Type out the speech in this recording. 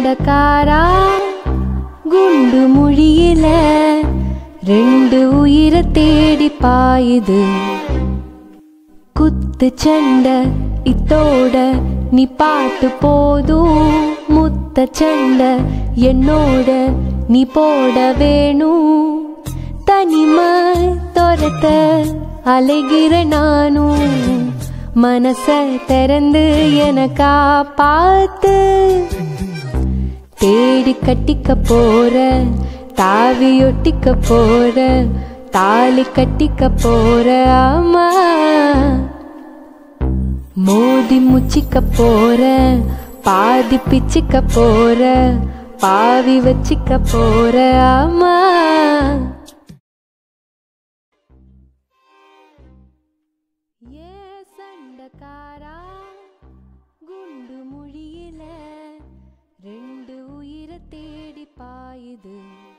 சண்டக்காரா குண்டு மொழியில ரெண்டு உயிரை தேடி பாயுது குத்து சண்டை இத்தோட நீ பாட்டு போதும் முத்த சண்டை என்னோட நீ போட வேணும் தனிமை துரத்த அலைகிற நானும் மனச திறந்து எனக்கா பார்த்து தேடி கட்டிக்க போற தாவி ஒட்டிக்க போற தாலி கட்டிக்க போற ஆமா மோதி முச்சிக்க போற பாதி பிச்சிக்க போற பாவி வச்சிக்க போற ஆமா ஏ சண்டக்காரா குண்டு மொழியில ரெண்டு உயிரை தேடி பாயுது